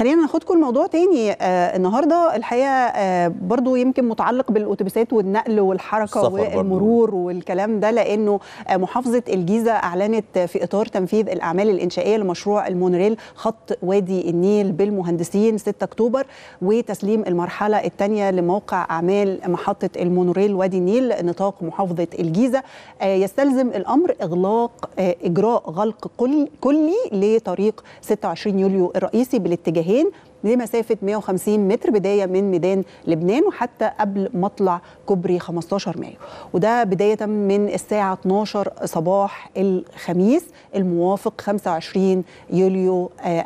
خلينا ناخدكم الموضوع تاني آه النهارده الحقيقه آه برضو يمكن متعلق بالاتوبيسات والنقل والحركه السفر برضو. والمرور والكلام ده لانه آه محافظه الجيزه اعلنت في اطار تنفيذ الاعمال الانشائيه لمشروع المونوريل خط وادي النيل بالمهندسين 6 اكتوبر وتسليم المرحله الثانيه لموقع اعمال محطه المونوريل وادي النيل نطاق محافظه الجيزه آه يستلزم الامر اغلاق آه اجراء غلق كل كلي لطريق 26 يوليو الرئيسي بالاتجاهين لمسافة 150 متر بداية من ميدان لبنان وحتى قبل مطلع كوبري 15 مايو وده بداية من الساعة 12 صباح الخميس الموافق 25 يوليو آه،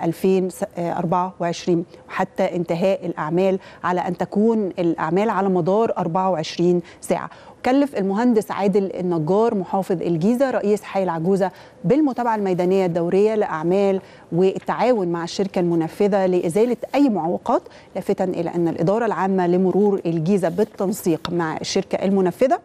2024 وحتى انتهاء الأعمال على أن تكون الأعمال على مدار 24 ساعة كلف المهندس عادل النجار محافظ الجيزة رئيس حي العجوزة بالمتابعة الميدانية الدورية لأعمال والتعاون مع الشركة المنفذة لإزالة أي معوقات لافتا إلى أن الإدارة العامة لمرور الجيزة بالتنسيق مع الشركة المنفذة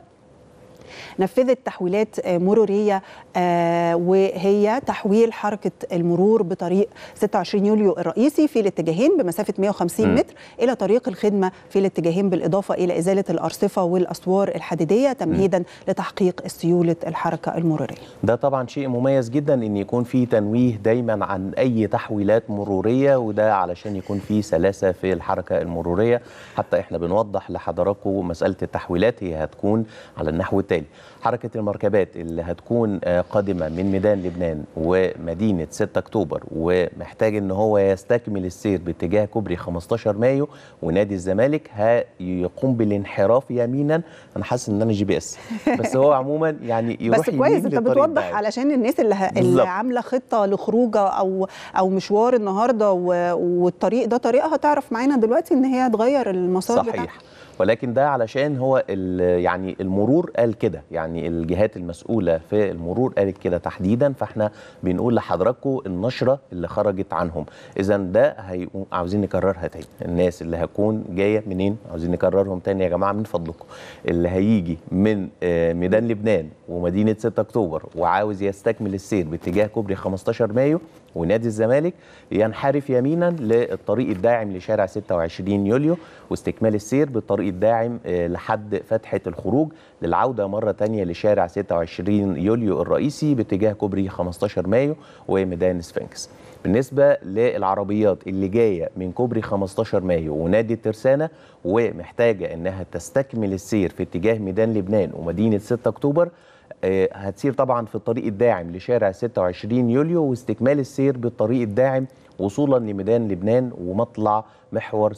نفذت تحويلات آه، مرورية آه، وهي تحويل حركة المرور بطريق 26 يوليو الرئيسي في الاتجاهين بمسافة 150 مم. متر إلى طريق الخدمة في الاتجاهين بالإضافة إلى إزالة الأرصفة والأسوار الحديدية تمهيدا لتحقيق سيولة الحركة المرورية ده طبعا شيء مميز جدا ان يكون في تنويه دايما عن اي تحويلات مروريه وده علشان يكون في سلاسه في الحركه المروريه حتى احنا بنوضح لحضراتكم مساله التحويلات هي هتكون على النحو التالي حركه المركبات اللي هتكون آه، قادمه من ميدان لبنان ومدينه 6 اكتوبر ومحتاج ان هو يستكمل السير باتجاه كوبري 15 مايو ونادي الزمالك هيقوم بالانحراف يمينا انا حاسس ان انا جي بي اس بس هو عموما يعني يروح بس كويس يمين انت للطريق بتوضح ده. علشان الناس اللي, ه... اللي بالظبط. عامله خطه لخروجه او او مشوار النهارده و... والطريق ده طريقها تعرف معانا دلوقتي ان هي تغير المسار بتاعها صحيح ولكن ده علشان هو ال- يعني المرور قال كده يعني الجهات المسؤوله في المرور قالت كده تحديدا فاحنا بنقول لحضراتكم النشره اللي خرجت عنهم اذا ده هيقوم عاوزين نكررها تاني الناس اللي هتكون جايه منين عاوزين نكررهم تاني يا جماعه من فضلكم اللي هيجي من آه، ميدان لبنان ومدينه 6 اكتوبر وعاوز يستكمل السير باتجاه كوبري 15 مايو ونادي الزمالك ينحرف يمينا للطريق الداعم لشارع 26 يوليو واستكمال السير بالطريق الداعم آه، لحد فتحة الخروج للعودة مرة تانية لشارع 26 يوليو الرئيسي باتجاه كوبري 15 مايو وميدان سفنكس بالنسبة للعربيات اللي جاية من كوبري 15 مايو ونادي الترسانة ومحتاجة انها تستكمل السير في اتجاه ميدان لبنان ومدينة 6 اكتوبر آه، هتسير طبعا في الطريق الداعم لشارع 26 يوليو واستكمال السير بالطريق الداعم وصولا لميدان لبنان ومطلع محور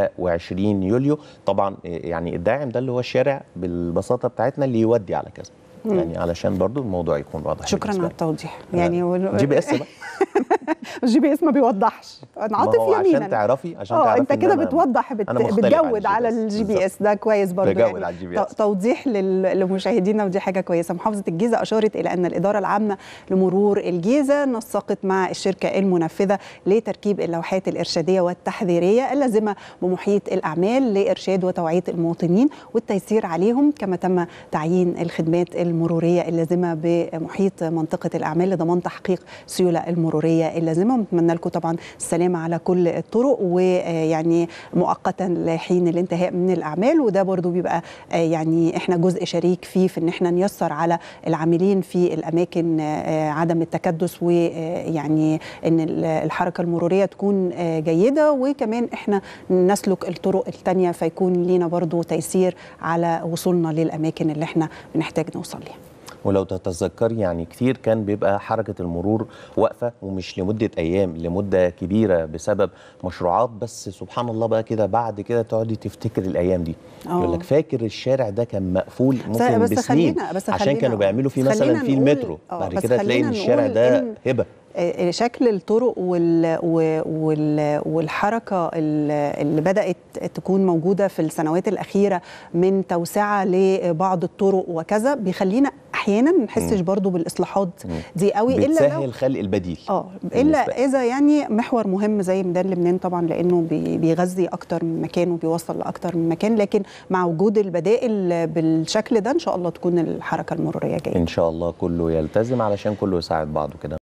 26 يوليو طبعا آه، يعني الداعم ده اللي هو الشارع بالبساطه بتاعتنا اللي يودي على كذا يعني علشان برضو الموضوع يكون واضح شكرا بالنسبة على لنا. التوضيح يعني وال- جي بي اس بقى الجي بي اس ما بيوضحش انا ما عاطف هو عشان يمينا تعرفي عشان اه تعرفي انت إن كده أنا- بتوضح بت... أنا مختلف عن بتجود على الجي بي بالظبط. اس ده كويس برضه بجود على الجي بي تو- إس. توضيح لل... لمشاهدينا ودي حاجه كويسه محافظه الجيزه اشارت الى ان الاداره العامه لمرور الجيزه نسقت مع الشركه المنفذه لتركيب اللوحات الارشاديه والتحذيريه اللازمه بمحيط الاعمال لارشاد وتوعيه المواطنين والتيسير عليهم كما تم تعيين الخدمات المروريه اللازمه بمحيط منطقه الاعمال لضمان تحقيق السيوله المروريه اللازمه ونتمنى لكم طبعا السلامه على كل الطرق ويعني مؤقتا لحين الانتهاء من الاعمال وده برضو بيبقى آه، يعني احنا جزء شريك فيه في ان احنا نيسر على العاملين في الاماكن آه، عدم التكدس ويعني ان ال- الحركه المروريه تكون آه، جيده وكمان احنا نسلك الطرق الثانيه فيكون لينا برضو تيسير على وصولنا للاماكن اللي احنا بنحتاج نوصل ليها ولو تتذكري يعني كتير كان بيبقى حركة المرور واقفة ومش لمدة أيام لمدة كبيرة بسبب مشروعات بس سبحان الله بقى كده بعد كده تقعدي تفتكر الأيام دي آه. يقول لك فاكر الشارع ده كان مقفول بس- ممكن بس بسنين خلينا- بس عشان خلينا- كانوا بيعملوا فيه بس مثلا خلينا في نقول- المترو آه، بعد بس كده تلاقي خلينا ان الشارع نقول ده إن- هبة آه، شكل الطرق وال و- وال والحركه ال- اللي بدات تكون موجوده في السنوات الاخيره من توسعه لبعض الطرق وكذا بيخلينا احيانا ما نحسش برضو بالاصلاحات دي قوي الا لو بتسهل خلق البديل اه بالنسبة الا لي. اذا يعني محور مهم زي ميدان لبنان طبعا لانه بي- بيغذي اكتر من مكان وبيوصل لاكتر من مكان لكن مع وجود البدائل بالشكل ده ان شاء الله تكون الحركه المروريه جيده ان شاء الله كله يلتزم علشان كله يساعد بعضه كده